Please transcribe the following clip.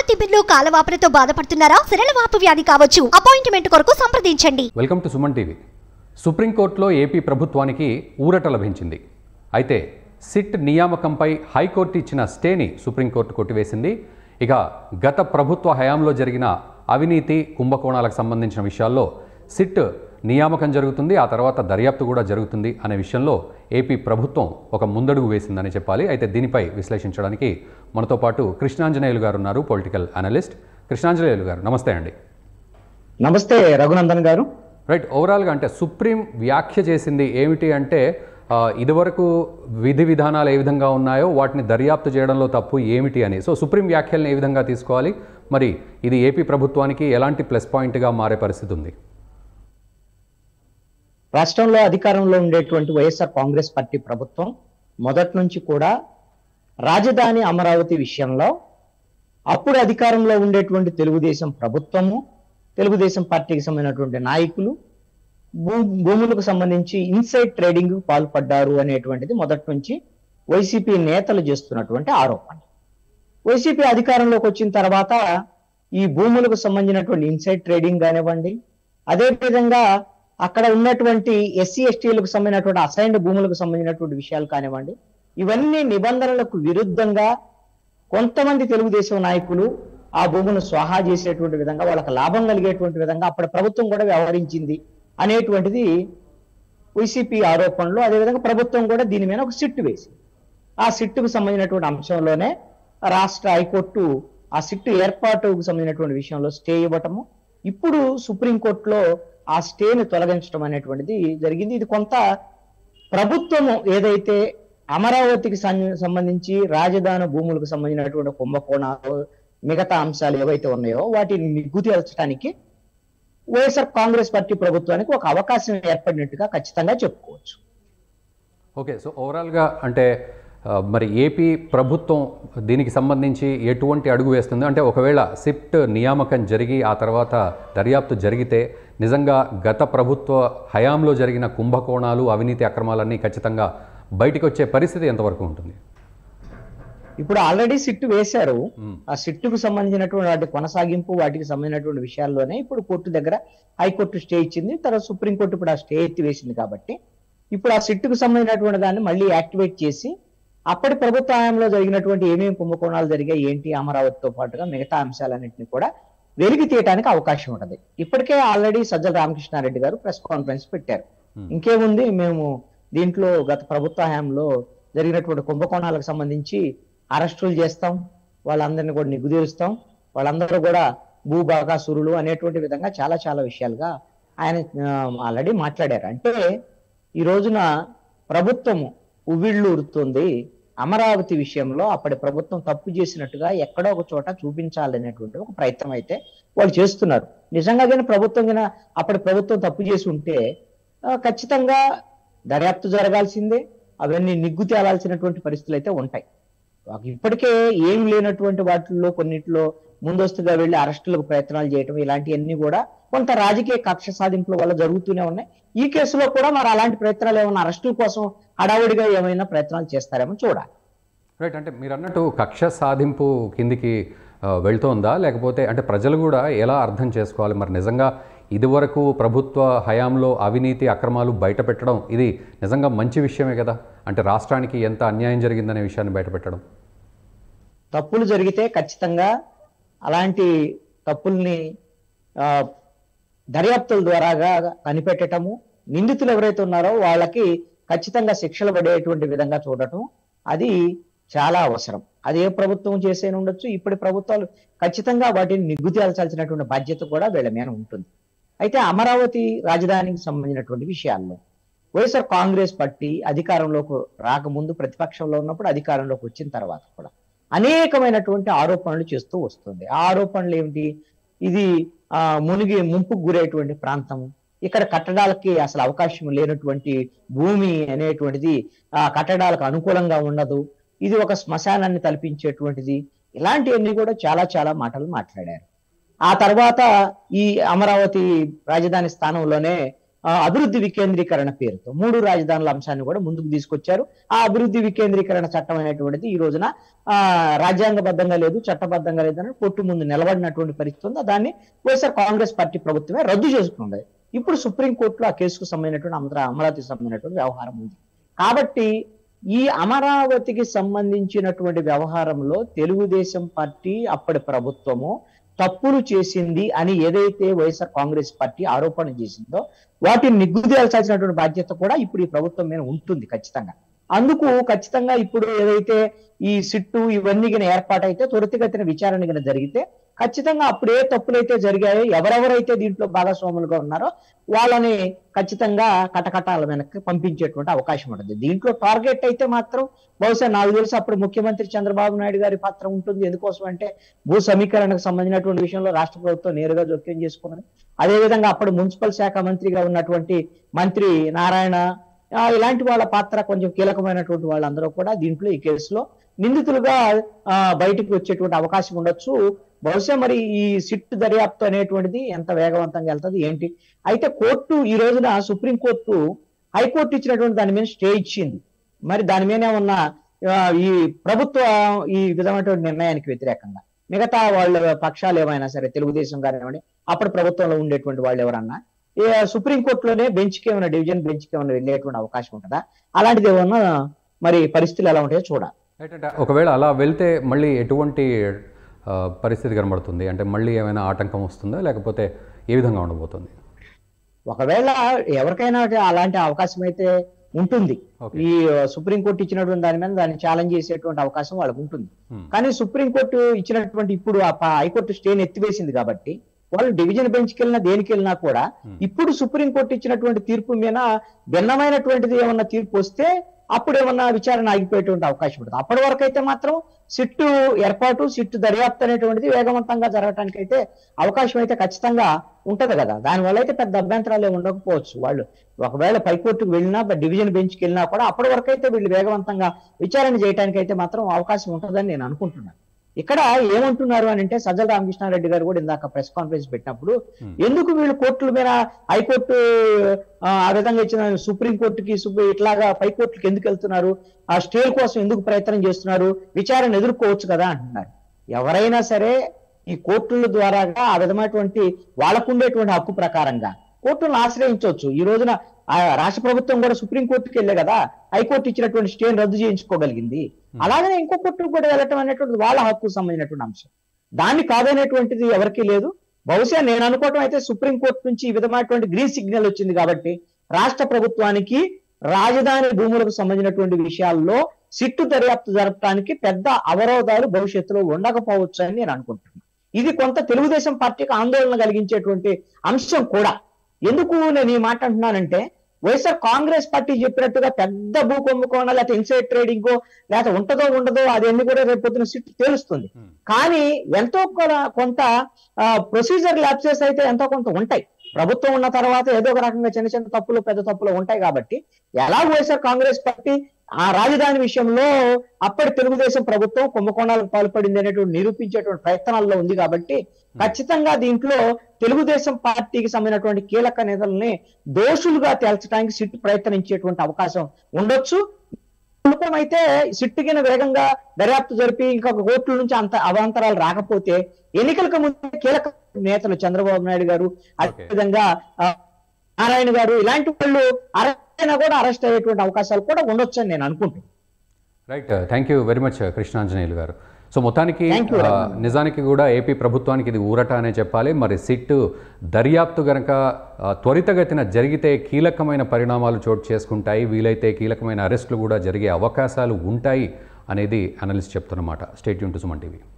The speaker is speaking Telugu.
తిమ్మిర్లు కాలవాపులతో బాధపడుతున్నారా సిరలవాపు వ్యాధి కావచ్చు అపాయింట్మెంట్ కొరకు సంప్రదించండి వెల్కమ్ టు సుమన్ టీవీ సుప్రీంకోర్టులో ఏపీ ప్రభుత్వానికి ఊరట లభించింది అయితే సిట్ నియామకంపై హైకోర్టు ఇచ్చిన స్టేని సుప్రీంకోర్టు కొట్టివేసింది ఇక గత ప్రభుత్వ హయాంలో జరిగిన అవినీతి కుంభకోణాలకు సంబంధించిన విషయాల్లో సిట్ నియామకం జరుగుతుంది ఆ తర్వాత దర్యాప్తు కూడా జరుగుతుంది అనే విషయంలో ఏపీ ప్రభుత్వం ఒక ముందడుగు వేసిందని చెప్పాలి అయితే దీనిపై విశ్లేషించడానికి మనతో పాటు కృష్ణాంజనేయులు గారు ఉన్నారు పొలిటికల్ అనలిస్ట్ కృష్ణాంజనేయులు గారు నమస్తే అండి నమస్తే రఘునందన్ గారు రైట్ ఓవరాల్గా అంటే సుప్రీం వ్యాఖ్య చేసింది ఏమిటి అంటే ఆ, ఇదివరకు విధి విధానాలు ఏ విధంగా ఉన్నాయో వాటిని దర్యాప్తు చేయడంలో తప్పు ఏమిటి అని సో సుప్రీం వ్యాఖ్యలను ఏ విధంగా తీసుకోవాలి మరి ఇది ఏపీ ప్రభుత్వానికి ఎలాంటి ప్లస్ పాయింట్గా మారే పరిస్థితి ఉంది రాష్ట్రంలో అధికారంలో ఉండేటువంటి వైఎస్ఆర్ కాంగ్రెస్ పార్టీ ప్రభుత్వం మొదటి నుంచి కూడా రాజధాని అమరావతి విషయంలో అప్పుడు అధికారంలో ఉండేటువంటి తెలుగుదేశం ప్రభుత్వము తెలుగుదేశం పార్టీకి సంబంధించినటువంటి నాయకులు భూ భూములకు సంబంధించి ఇన్సైడ్ ట్రేడింగ్ పాల్పడ్డారు అనేటువంటిది మొదటి నుంచి వైసీపీ నేతలు చేస్తున్నటువంటి ఆరోపణ వైసీపీ అధికారంలోకి వచ్చిన తర్వాత ఈ భూములకు సంబంధించినటువంటి ఇన్సైడ్ ట్రేడింగ్ కానివ్వండి అదే విధంగా అక్కడ ఉన్నటువంటి ఎస్సీ ఎస్టీలకు సంబంధించినటువంటి అసైన్డ్ భూములకు సంబంధించినటువంటి విషయాలు కానివ్వండి ఇవన్నీ నిబంధనలకు విరుద్ధంగా కొంతమంది తెలుగుదేశం నాయకులు ఆ భూములను స్వాహా చేసేటువంటి విధంగా వాళ్ళకి లాభం కలిగేటువంటి విధంగా అప్పటి ప్రభుత్వం కూడా వ్యవహరించింది అనేటువంటిది వైసీపీ ఆరోపణలు అదేవిధంగా ప్రభుత్వం కూడా దీని మీద ఒక సిట్టు వేసింది ఆ సిట్టుకు సంబంధించినటువంటి అంశంలోనే రాష్ట్ర హైకోర్టు ఆ సిట్టు ఏర్పాటుకు సంబంధించినటువంటి విషయంలో స్టే ఇవ్వటము ఇప్పుడు సుప్రీంకోర్టులో ఆ స్టేని తొలగించడం అనేటువంటిది జరిగింది ఇది కొంత ప్రభుత్వము ఏదైతే అమరావతికి సం- సంబంధించి రాజధాని భూములకు సంబంధించినటువంటి కుంభకోణాలు మిగతా అంశాలు ఏవైతే ఉన్నాయో వాటిని నిగ్గు తేల్చడానికి వైఎస్ఆర్ కాంగ్రెస్ పార్టీ ప్రభుత్వానికి ఒక అవకాశం ఏర్పడినట్టుగా ఖచ్చితంగా చెప్పుకోవచ్చు ఓకే సో ఓవరాల్గా అంటే ఆ, మరి ఏపీ ప్రభుత్వం దీనికి సంబంధించి ఎటువంటి అడుగు వేస్తుంది అంటే ఒకవేళ సిట్ నియామకం జరిగి ఆ తర్వాత దర్యాప్తు జరిగితే నిజంగా గత ప్రభుత్వ హయాంలో జరిగిన కుంభకోణాలు అవినీతి అక్రమాలన్నీ ఖచ్చితంగా బయటికి వచ్చే పరిస్థితి ఎంతవరకు ఉంటుంది ఇప్పుడు ఆల్రెడీ సిట్టు వేశారు మ్మ్. ఆ సిట్టుకు సంబంధించినటువంటి వాటి కొనసాగింపు వాటికి సంబంధించినటువంటి విషయాల్లోనే ఇప్పుడు కోర్టు దగ్గర హైకోర్టు స్టే ఇచ్చింది తర్వాత సుప్రీంకోర్టు ఇప్పుడు ఆ స్టే ఎత్తి వేసింది కాబట్టి ఇప్పుడు ఆ సిట్టుకు సంబంధించినటువంటి దాన్ని మళ్ళీ యాక్టివేట్ చేసి అప్పటి ప్రభుత్వ హయాంలో జరిగినటువంటి ఏమేమి కుంభకోణాలు జరిగాయి ఏంటి అమరావతితో పాటుగా మిగతా అంశాలన్నింటినీ కూడా వెలికి తీయటానికి అవకాశం ఉంటుంది ఇప్పటికే ఆల్రెడీ సజ్జల రామకృష్ణారెడ్డి గారు ప్రెస్ కాన్ఫరెన్స్ పెట్టారు Hmm. ఇంకేముంది మేము దీంట్లో గత ప్రభుత్వ హయాంలో జరిగినటువంటి కుంభకోణాలకు సంబంధించి అరెస్టులు చేస్తాం వాళ్ళందరినీ కూడా నిగ్గుదీరుస్తాం వాళ్ళందరూ కూడా భూభాగాసురులు అనేటువంటి విధంగా చాలా చాలా విషయాలుగా ఆయన ఆల్రెడీ మాట్లాడారు అంటే ఈ రోజున ప్రభుత్వము ఉవ్విళ్ళూరుతుంది అమరావతి విషయంలో అప్పటి ప్రభుత్వం తప్పు చేసినట్టుగా ఎక్కడో ఒక చోట చూపించాలనేటువంటి ఒక ప్రయత్నం అయితే వాళ్ళు చేస్తున్నారు నిజంగా కానీ ప్రభుత్వం కింద అప్పటి ప్రభుత్వం తప్పు చేసి ఉంటే ఆ, ఖచ్చితంగా దర్యాప్తు జరగాల్సిందే అవన్నీ నిగ్గు తేలాల్సినటువంటి పరిస్థితులు అయితే ఉంటాయి మాకు ఇప్పటికే ఏం లేనటువంటి వాటిల్లో కొన్నిట్లో ముందస్తుగా వెళ్లి అరెస్టులకు ప్రయత్నాలు చేయటం ఇలాంటివన్నీ కూడా కొంత రాజకీయ కక్ష సాధింపుల వల్ల జరుగుతూనే ఉన్నాయి ఈ కేసులో కూడా మరి అలాంటి ప్రయత్నాలు ఏమైనా అరెస్టుల కోసం హడావుడిగా ఏమైనా ప్రయత్నాలు చేస్తారేమో చూడాలి రైట్ అంటే మీరు అన్నట్టు కక్ష సాధింపు కిందికి ఆ, వెళ్తోందా లేకపోతే అంటే ప్రజలు కూడా ఎలా అర్థం చేసుకోవాలి మరి నిజంగా ఇదివరకు ప్రభుత్వ హయాంలో అవినీతి అక్రమాలు బయట పెట్టడం ఇది నిజంగా మంచి విషయమే కదా అంటే రాష్ట్రానికి ఎంత అన్యాయం జరిగిందనే విషయాన్ని బయట పెట్టడం తప్పులు జరిగితే ఖచ్చితంగా అలాంటి తప్పుల్ని ఆ, దర్యాప్తుల ద్వారాగా కనిపెట్టటము నిందితులు ఎవరైతే ఉన్నారో వాళ్ళకి ఖచ్చితంగా శిక్షలు పడేటువంటి విధంగా చూడటం అది చాలా అవసరం అది ఏ ప్రభుత్వం చేసే ఉండొచ్చు ఇప్పటి ప్రభుత్వాలు ఖచ్చితంగా వాటిని నిగ్గు తేల్చాల్సినటువంటి బాధ్యత కూడా వీళ్ళ మీద ఉంటుంది అయితే అమరావతి రాజధానికి సంబంధించినటువంటి విషయాల్లో వైఎస్ఆర్ కాంగ్రెస్ పార్టీ అధికారంలోకి రాకముందు ప్రతిపక్షంలో ఉన్నప్పుడు అధికారంలోకి వచ్చిన తర్వాత కూడా అనేకమైనటువంటి ఆరోపణలు చేస్తూ వస్తుంది ఆ ఆరోపణలు ఏమిటి ఇది ఆ మునిగి ముంపుకు గురేటువంటి ప్రాంతం ఇక్కడ కట్టడాలకి అసలు అవకాశం లేనటువంటి భూమి అనేటువంటిది ఆ కట్టడాలకు అనుకూలంగా ఉండదు ఇది ఒక శ్మశానాన్ని తలపించేటువంటిది ఇలాంటివన్నీ కూడా చాలా చాలా మాటలు మాట్లాడారు ఆ తర్వాత ఈ అమరావతి రాజధాని స్థానంలోనే ఆ, అభివృద్ధి వికేంద్రీకరణ పేరుతో మూడు రాజధానుల అంశాన్ని కూడా ముందుకు తీసుకొచ్చారు ఆ అభివృద్ధి వికేంద్రీకరణ చట్టం అనేటువంటిది ఈ రోజున ఆ రాజ్యాంగబద్ధంగా లేదు చట్టబద్ధంగా లేదని కొట్టు ముందు నిలబడినటువంటి పరిస్థితి ఉంది దాన్ని వైఎస్ఆర్ కాంగ్రెస్ పార్టీ ప్రభుత్వమే రద్దు చేసుకుంది ఇప్పుడు సుప్రీంకోర్టులో ఆ కేసుకు సంబంధించినటువంటి అమరా అమరావతికి సంబంధించినటువంటి వ్యవహారం ఉంది కాబట్టి ఈ అమరావతికి సంబంధించినటువంటి వ్యవహారంలో తెలుగుదేశం పార్టీ అప్పటి ప్రభుత్వము తప్పులు చేసింది అని ఏదైతే వైఎస్ఆర్ కాంగ్రెస్ పార్టీ ఆరోపణ చేసిందో వాటిని నిగ్గుదేల్చాల్సినటువంటి బాధ్యత కూడా ఇప్పుడు ఈ ప్రభుత్వం మీద ఉంటుంది ఖచ్చితంగా అందుకు ఖచ్చితంగా ఇప్పుడు ఏదైతే ఈ సిట్టు ఇవన్నీ గిన ఏర్పాటైతే త్వరితగతిన విచారణ గిన జరిగితే ఖచ్చితంగా అప్పుడు ఏ తప్పులైతే జరిగాయో ఎవరెవరైతే దీంట్లో భాగస్వాములుగా ఉన్నారో వాళ్ళని ఖచ్చితంగా కటకటాల వెనక్కి పంపించేటువంటి అవకాశం ఉంటుంది దీంట్లో టార్గెట్ అయితే మాత్రం బహుశా నాకు తెలిసి అప్పుడు ముఖ్యమంత్రి చంద్రబాబు నాయుడు గారి పాత్ర ఉంటుంది ఎందుకోసం అంటే భూ సమీకరణకు సంబంధించినటువంటి విషయంలో రాష్ట్ర ప్రభుత్వం నేరుగా జోక్యం చేసుకున్నది అదేవిధంగా అప్పుడు మున్సిపల్ శాఖ మంత్రిగా ఉన్నటువంటి మంత్రి నారాయణ ఆ, ఇలాంటి వాళ్ళ పాత్ర కొంచెం కీలకమైనటువంటి వాళ్ళందరూ కూడా దీంట్లో ఈ కేసులో నిందితులుగా ఆ, బయటికి వచ్చేటువంటి అవకాశం ఉండొచ్చు బహుశా మరి ఈ సిట్ దర్యాప్తు అనేటువంటిది ఎంత వేగవంతంగా వెళ్తుంది ఏంటి అయితే కోర్టు ఈ రోజున సుప్రీంకోర్టు హైకోర్టు ఇచ్చినటువంటి దాని మీద స్టే ఇచ్చింది మరి దాని మీద ఉన్న ఆ, ఈ ప్రభుత్వ ఈ విధమైనటువంటి నిర్ణయానికి వ్యతిరేకంగా మిగతా వాళ్ళ పక్షాలు ఏమైనా సరే తెలుగుదేశం కానివ్వండి అప్పుడు ప్రభుత్వంలో ఉండేటువంటి వాళ్ళు ఎవరన్నా ఏ సుప్రీంకోర్టులోనే బెంచ్కి ఏమైనా డివిజన్ బెంచ్కి ఏమైనా వెళ్ళేటువంటి అవకాశం ఉంటుందా అలాంటిది ఏమన్నా మరి పరిస్థితులు ఎలా ఉంటాయో చూడాలి ఏంటంటే ఒకవేళ అలా వెళ్తే మళ్ళీ ఎటువంటి ఆ, పరిస్థితి కనబడుతుంది అంటే మళ్ళీ ఏమైనా ఆటంకం వస్తుందా లేకపోతే ఏ విధంగా ఉండబోతుంది ఒకవేళ ఎవరికైనా అలాంటి అవకాశం అయితే ఉంటుంది Okay. ఈ సుప్రీంకోర్టు ఇచ్చినటువంటి దాని మీద దాన్ని ఛాలెంజ్ చేసేటువంటి అవకాశం వాళ్ళకు ఉంటుంది Hmm. కానీ సుప్రీంకోర్టు ఇచ్చినటువంటి ఇప్పుడు ఆ ప- హైకోర్టు స్టేని ఎత్తివేసింది కాబట్టి వాళ్ళు డివిజన్ బెంచ్కి వెళ్ళినా దేనికి వెళ్ళినా కూడా ఇప్పుడు సుప్రీంకోర్టు ఇచ్చినటువంటి తీర్పు మీద భిన్నమైనటువంటిది ఏమన్నా తీర్పు వస్తే అప్పుడు ఏమన్నా విచారణ ఆగిపోయేటువంటి అవకాశం ఉంటుంది అప్పటి వరకు అయితే మాత్రం సిట్టు ఏర్పాటు సిట్టు దర్యాప్తు అనేటువంటిది వేగవంతంగా జరగటానికి అయితే అవకాశం అయితే ఖచ్చితంగా ఉంటది కదా దానివల్ల అయితే పెద్ద అభ్యంతరాలు ఏమి ఉండకపోవచ్చు వాళ్ళు ఒకవేళ పైకోర్టుకు వెళ్ళినా బ- డివిజన్ బెంచ్కి వెళ్ళినా కూడా అప్పటి వరకు అయితే వీళ్ళు వేగవంతంగా విచారణ చేయడానికి అయితే మాత్రం అవకాశం ఉంటుందని నేను అనుకుంటున్నాను ఇక్కడ ఏమంటున్నారు అని అంటే సజ్జల రామకృష్ణారెడ్డి గారు కూడా ఇందాక ప్రెస్ కాన్ఫరెన్స్ పెట్టినప్పుడు ఎందుకు వీళ్ళు కోర్టుల మీద హైకోర్టు ఆ, ఆ విధంగా ఇచ్చిన సుప్రీం కోర్టుకి సుప్రీ- ఇట్లాగా పై కోర్టుకి ఎందుకు వెళ్తున్నారు ఆ స్టేల్ కోసం ఎందుకు ప్రయత్నం చేస్తున్నారు విచారణ ఎదుర్కోవచ్చు కదా అంటున్నారు ఎవరైనా సరే ఈ కోర్టుల ద్వారాగా ఆ విధమైనటువంటి వాళ్ళకుండేటువంటి హక్కు ప్రకారంగా కోర్టులను ఆశ్రయించవచ్చు ఈ రోజున ఆ రాష్ట్ర ప్రభుత్వం కూడా సుప్రీం కోర్టుకి వెళ్ళే కదా హైకోర్టు ఇచ్చినటువంటి స్టేని రద్దు చేయించుకోగలిగింది అలాగనే ఇంకో కోర్టుకు కూడా వెళ్ళటం అనేటువంటిది వాళ్ళ హక్కు సంబంధించినటువంటి అంశం దాన్ని కాదనేటువంటిది ఎవరికీ లేదు బహుశా నేను అనుకోవటం అయితే సుప్రీం కోర్టు నుంచి ఈ విధమైనటువంటి గ్రీన్ సిగ్నల్ వచ్చింది కాబట్టి రాష్ట్ర ప్రభుత్వానికి రాజధాని భూములకు సంబంధించినటువంటి విషయాల్లో సిట్టు దర్యాప్తు జరపడానికి పెద్ద అవరోధాలు భవిష్యత్తులో ఉండకపోవచ్చు అని నేను అనుకుంటున్నాను ఇది కొంత తెలుగుదేశం పార్టీకి ఆందోళన కలిగించేటువంటి అంశం కూడా ఎందుకు నేను ఈ మాట అంటున్నానంటే వైఎస్ఆర్ కాంగ్రెస్ పార్టీ చెప్పినట్టుగా పెద్ద భూ కుంభకోణం లేకపోతే ఇన్సైడ్ ట్రేడింగ్ లేకపోతే ఉంటదో ఉండదో అదన్నీ కూడా రేపు పొద్దున సిట్ తెలుస్తుంది కానీ ఎంతో కొర- కొంత ప్రొసీజర్ ల్యాప్సెస్ అయితే ఎంతో కొంత ఉంటాయి ప్రభుత్వం ఉన్న తర్వాత ఏదో ఒక రకంగా చిన్న చిన్న తప్పులు పెద్ద తప్పులు ఉంటాయి కాబట్టి ఎలా వైఎస్ఆర్ కాంగ్రెస్ పార్టీ ఆ రాజధాని విషయంలో అప్పటి తెలుగుదేశం ప్రభుత్వం కుంభకోణాలకు పాల్పడింది అనేటువంటి నిరూపించేటువంటి ప్రయత్నాల్లో ఉంది కాబట్టి ఖచ్చితంగా దీంట్లో తెలుగుదేశం పార్టీకి సంబంధించినటువంటి కీలక నేతల్ని దోషులుగా తేల్చడానికి సిట్ ప్రయత్నించేటువంటి అవకాశం ఉండొచ్చు ప్రభుత్వం అయితే సిట్టుగిన వేగంగా దర్యాప్తు జరిపి ఇంకొక కోర్టుల నుంచి అంత అవాంతరాలు రాకపోతే ఎన్నికలకు ముందు కీలక నేతలు చంద్రబాబు నాయుడు గారు అదేవిధంగా ఆ, నారాయణ గారు ఇలాంటి వాళ్ళు అరెస్ట్ అయినా కూడా అరెస్ట్ అయ్యేటువంటి అవకాశాలు కూడా ఉండొచ్చు అని నేను అనుకుంటున్నాను right thank you very much Krishnanjaneyulu గారు సో మొత్తానికి Thank you, ఆ, నిజానికి కూడా ఏపీ ప్రభుత్వానికి ఇది ఊరట అనే చెప్పాలి మరి సిట్ దర్యాప్తు గనక ఆ, త్వరితగతిన జరిగితే కీలకమైన పరిణామాలు చోటు చేసుకుంటాయి వీలైతే కీలకమైన అరెస్టులు కూడా జరిగే అవకాశాలు ఉంటాయి అనేది అనలిస్ట్ చెప్తున్నమాట స్టేట్ యూన్ టు సుమన్ టీవీ